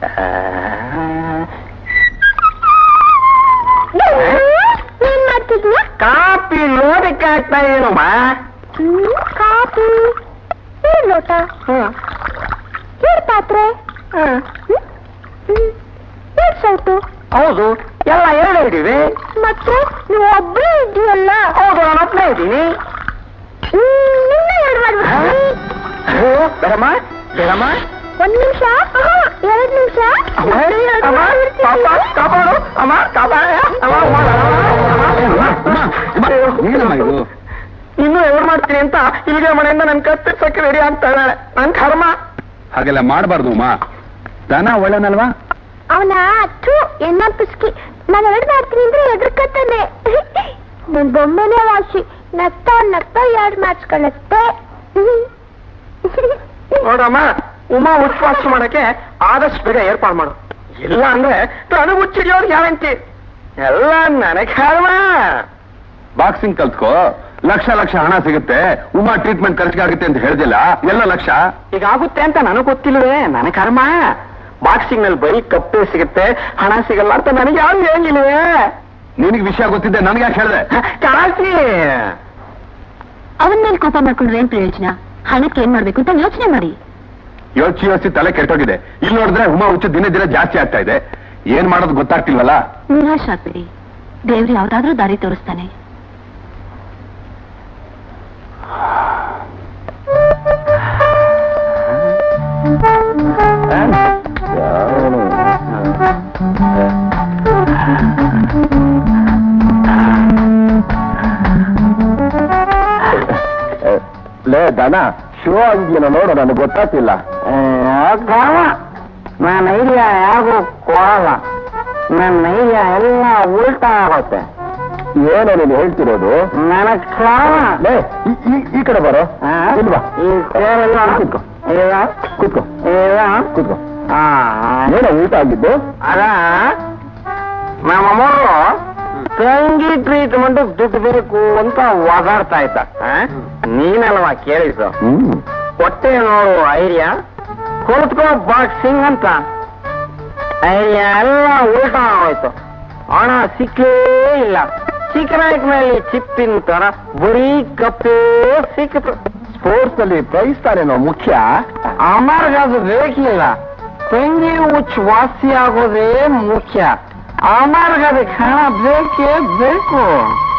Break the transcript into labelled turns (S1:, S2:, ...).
S1: ಏನ್ ಮಾಡ್ತಿದ್ಯಾ
S2: ಕಾಪಿ ಲೋಟಕ್ಕೆ ಆಗ್ತಾ ಏನಮ್ಮ
S1: ಹ್ಮ್, ಕಾಫಿ ಏನ್ ಲೋಟ ಏನ್ ಪಾತ್ರೆ ಹ್ಮ್? ಹ್ಮ್. ಏನ್ ಸೌಟು
S2: ಹೌದು ಎಲ್ಲ ಎರಡು ಹಿಡಿವಿ
S1: ಮತ್ತೆ ನೀವು ಒಬ್ಬರೇ ಇದೆಯಲ್ಲ
S2: ಹೌದು ನಾನು ಒಬ್ಬನೇ ಇದ್ದೀನಿ
S1: ನಿನ್ನ ಎರಡು ಮಾಡ್ಬಿಡ್ತೀನಿ
S2: ಬೇಡಮ್ಮ ಬೇಡಮ್ಮ
S1: ಒಂದ್ ನಿಮಿಷ ಎರಡ್ ನಿಮಿಷ
S2: ಅಮ್ಮ, ಅಮ್ಮ, ಪಾಪ, ಕಾಪಾಡು ಅಮ್ಮ ಕಾಪಾಡ ಅಮ್ಮ, ಅಮ್ಮ, ಅಮ್ಮ,
S3: ಏನಮ್ಮ ಇದು
S2: ಇನ್ನು ಎವ್ರು ಮಾಡ್ತೀನಿ ಅಂತ ಇಲ್ಲಿಗೆ ಮನೆಯಿಂದ ನನ್ ಕತ್ತಿಸಕ್ಕೆ ರೆಡಿ ಆಗ್ತಾ ಇದ್ದಾಳೆ ನನ್ ಕರ್ಮ
S3: ಹಾಗೆಲ್ಲ ಮಾಡಬಾರ್ದು ಅಮ್ಮ ದನ ಒಳ್ಳೆನಲ್ವಾ
S1: ಅವನ ಥೂ ಎನ್ನ ಪುಸ್ಕಿ ನಾನು ಎರಡು ಮಾಡ್ತೀನಿ ಅಂದ್ರೆ ಎದುರ್ಕತ್ತಾನೆ ನನ್ ಬೊಮ್ಮೆನೇ ವಾಸಿ ನಗ್ತಾ ನಗ್ತಾ ಎರಡು ಮಾಡ್ಸ್ಕೊಳತ್ತೆ
S2: ನೋಡಮ್ಮ ಉಮಾ ಉಚ್ಛ್ವಾಸ ಮಾಡಕ್ಕೆ ಆದಷ್ಟು ಬೇಗ ಏರ್ಪಾಡು ಮಾಡು ಇಲ್ಲ ಅಂದ್ರೆ ನನಗೆ ಹುಚ್ಚಿಡಿಯೋರು ಗ್ಯಾರಂಟಿ ಎಲ್ಲ ನನಗೆ ಕರ್ಮ
S3: ಬಾಕ್ಸಿಂಗ್ ಕಲ್ತ್ಕೋ ಲಕ್ಷ ಲಕ್ಷ ಹಣ ಸಿಗುತ್ತೆ ಉಮಾ ಟ್ರೀಟ್ಮೆಂಟ್ ಖರ್ಚಿಗಾಗುತ್ತೆ ಅಂತ ಹೇಳ್ದಿಲ್ಲ ಎಲ್ಲ ಲಕ್ಷ
S2: ಈಗ ಆಗುತ್ತೆ ಅಂತ ನನಗೆ ಗೊತ್ತಿಲ್ವೇ ನನ್ನ ಕರ್ಮ ಬಾಕ್ಸಿಂಗ್ ನಲ್ಲಿ ಬರೀ ಕಪ್ಪೆ ಸಿಗುತ್ತೆ ಹಣ ಸಿಗಲ್ಲ ಅಂತ ನನಗೆ ಯಾರು ಹೇಳಿಲ್ವೇ
S3: ನಿನಗೆ ವಿಷಯ ಗೊತ್ತಿದ್ದೆ ನನ್ಗೆ ಯಾಕೆ ಹೇಳ್ದೆ
S2: ಕಾಸಿ
S1: ಅವನ ಮೇಲೆ ಕೋಪ ಮಾಡ್ಕೊಂಡ್ರೆ ಏನ್ ಪ್ರಯೋಜನ ಹಣಕ್ಕೆ ಏನ್ ಮಾಡ್ಬೇಕು ಅಂತ ಯೋಚನೆ ಮಾಡಿ
S3: ಯೋಚಿ ಯೋಚಿ ತಲೆ ಕೆಟ್ಟೋಗಿದೆ ಇಲ್ಲಿ ನೋಡಿದ್ರೆ ಉಮಾ ಹುಚ್ಚು ದಿನ ದಿನ ಜಾಸ್ತಿ ಆಗ್ತಾ ಇದೆ ಏನ್ ಮಾಡೋದು ಗೊತ್ತಾಗ್ತಿಲ್ವಲ್ಲ
S1: ನಿರಾಶ್ ಆಗ್ಬೇಡಿ ದೇವ್ರು ಯಾವ್ದಾದ್ರೂ ದಾರಿ ತೋರಿಸ್ತಾನೆ
S3: ಲೇ ದನ ಶೋ ಅಂಗಿನ ನೋಡು ನನಗೆ ಗೊತ್ತಾಗ್ತಿಲ್ಲ
S2: ಕರ್ಮ ನನ್ನ ಐಡಿಯಾ ಯಾರಿಗೂ ಕೊಡಲ್ಲ ನನ್ನ ಐಡಿಯಾ ಎಲ್ಲ ಉಲ್ಟಾ ಆಗುತ್ತೆ
S3: ಏನೋ ನೀನು ಹೇಳ್ತಿರೋದು
S2: ನನಗೆ ಕರ್ಮ
S3: ಲೇ ಈ- ಈ- ಈ ಕಡೆ ಬರೋ ಇಲ್ಲಿ ಬಾ
S2: ಈ ಸೇರೆಲ್ಲ
S3: ಕೂತ್ಕೋ
S2: ಇಲ್ಲ
S3: ಕೂತ್ಕೋ
S2: ಇಲ್ಲ
S3: ಕೂತ್ಕೋ
S2: ಆ,
S3: ಏನೋ ಊಟ ಆಗಿದ್ದು
S2: ಅದ ನಮ್ಮಮ್ಮರು ತಂಗಿ ಟ್ರೀಟ್ಮೆಂಟ್ ದುಡ್ಡು ಬೇಕು ಅಂತ ಒದಾಡ್ತಾ ಇದ್ದ ಆ? ನೀನಲ್ವಾ ಕೇಳಿದ್ದು
S3: ಹ್ಮ್
S2: ಹೊಟ್ಟೆ ನೋಡು ಐಡಿಯಾ ಕೊಲ್ತ್ಕೋ ಬಾಕ್ಸಿಂಗ್ ಅಂತ ಐಡಿಯಾ ಎಲ್ಲ ಉಲ್ಟಾ ಆಗೋಯ್ತು ಹಣ ಸಿಕ್ಕೇ ಇಲ್ಲ ಚಿಕ್ಕನಾಯ್ಕನಲ್ಲಿ ಚಿಪ್ಪಿನ ತರ ಬರೀ ಕಪ್ಪೇ ಸಿಕ್ಕಿತು
S3: ಸ್ಪೋರ್ಟ್ಸ್ ಅಲ್ಲಿ ಪ್ರೈಸ್ ತಾನೇನೋ ಮುಖ್ಯ
S2: ಅಮರ್ಗದು ಬೇಕಿಲ್ಲ ತಂಗಿ ಹುಚ್ಚು ವಾಸಿ ಆಗೋದೇ ಮುಖ್ಯ ಅಮರ್ಗದಕ್ಕೆ ಹಣ ಬೇಕೇ ಬೇಕು